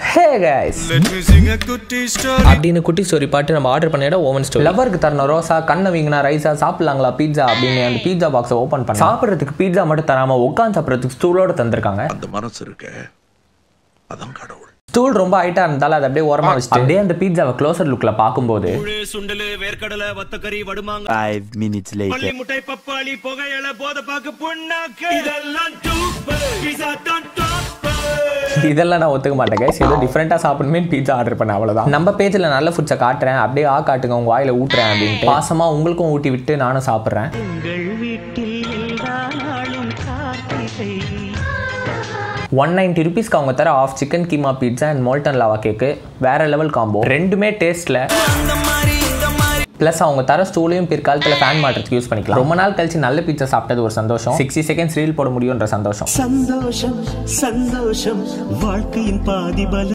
Hey guys அப்படின்னு குட்டி story பாட்டு நம்ம ஆர்டர் பண்ணிட ஓவன் ஸ்டோரி லவருக்கு தரணும் ரோசா கண்ணை வீங்கினா ரைஸா சாப்பிடலாங்களா பீட்சா அப்படின்னு அந்த பீட்சா பாக்ஸை ஓப்பன் பண்ணி சாப்பிட்றதுக்கு பீட்சா மட்டும் தராம உட்காந்து சாப்பிட்றதுக்கு ஸ்டூலோட தந்திருக்காங்க அந்த மனசு இருக்க அதான் கடவுள் ஸ்டூல் ரொம்ப ஹைட்டா இருந்தாலும் அதை அப்படியே ஓரமா வச்சுட்டு அப்படியே அந்த பீட்சாவை க்ளோசர் லுக்ல பார்க்கும்போது சுண்டலு வேர்க்கடலை வத்தக்கறி வடுமாங்க Five minutes later. பள்ளி முட்டை பப்பாளி புகையல போத பாக்கு புண்ணாக்கு இதெல்லாம் டூப்பு பிசா தான் டாப்பு இதெல்லாம் நான் ஒத்துக்க மாட்டேன் guys. ஏதோ டிஃப்ரெண்ட்டாக சாப்பிடணுமே பீட்சா ஆர்டர் பண்ண அவ்வளோதான் நம்ம பேஜில் நல்ல ஃபுட்ஸை காட்டுறேன் அப்படியே ஆ காட்டுங்க உங்கள் வாயில ஊட்டுறேன் அப்படின்ட்டு பாசமாக உங்களுக்கும் ஊட்டி விட்டு நானும் சாப்பிட்றேன் ஒன் நைன்ட்டி ருபீஸ்க்கு அவங்க தர half chicken keema pizza and molten lava cake வேற லெவல் காம்போ ரெண்டுமே டேஸ்ட்டில் ப்ளஸ் அவங்க தர ஸ்டூலையும் பிற்காலத்தில் ஃபேன் மாட்டுறதுக்கு யூஸ் பண்ணிக்கலாம் ரொம்ப நாள் கழிச்சு நல்ல பீட்சா சாப்பிட்டது ஒரு சந்தோஷம் சிக்ஸ்டி செகண்ட்ஸ் ரீல் போட முடியுன்ற சந்தோஷம் சந்தோஷம் சந்தோஷம் வாழ்க்கையின் பாதி பலம்